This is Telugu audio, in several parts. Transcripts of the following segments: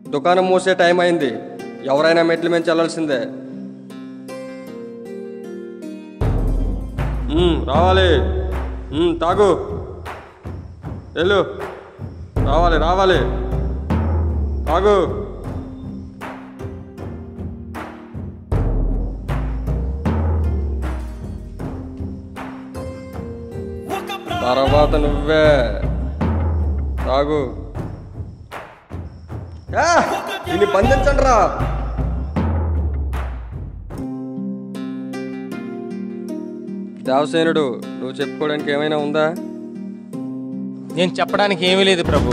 దుకాణం మూసే టైం అయింది ఎవరైనా మెట్ల మీద చల్లాల్సిందే మ్మ్, రావాలి మ్మ్, తాగు వెళ్ళు రావాలి రావాలి తాగు తర్వాత నువ్వే తాగు ఆ, దీన్ని బంధించండి రా దేవసేనుడు నువ్వు చెప్పుకోవడానికి ఏమైనా ఉందా నేను చెప్పడానికి ఏమీ లేదు ప్రభు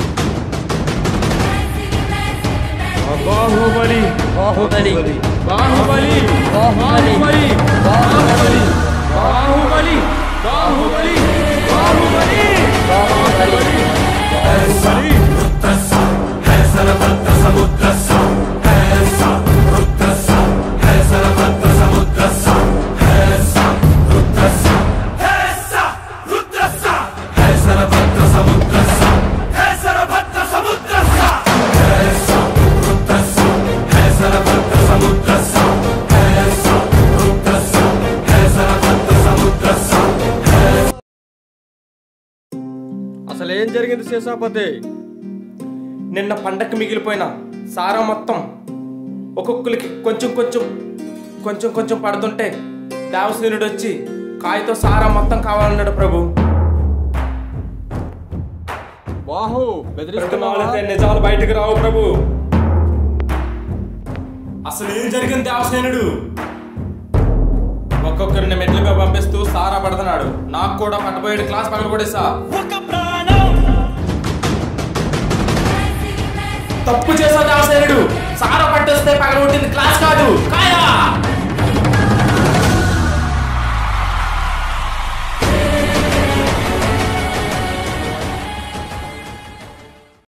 బాహుబలి బాహుబలి బాహుబలి బాహుబలి బాహుబలి బాహుబలి బాహుబలి బాహుబలి అసలు ఏం జరిగింది శేషాపతి నిన్న పండక్కి మిగిలిపోయిన సారా మొత్తం ఒక్కొక్కరికి కొంచెం కొంచెం కొంచెం కొంచెం పడుతుంటే దేవసేనుడు వచ్చి కాయతో సారా మొత్తం కావాలన్నాడు ప్రభు బాహు బ్రతిమాలితే నిజాలు బయటకు రావు ప్రభు అసలు ఏం జరిగింది దేవసేనుడు ఒక్కొక్కరిని మెట్లుగా పంపిస్తూ సారా పడుతున్నాడు నాకు కూడా పట్టబోయేడు క్లాస్ పగల కొడేసా తప్పు చేసా దేవసేనుడు సారా పట్టేస్తే పగల కొట్టింది క్లాస్ కాదు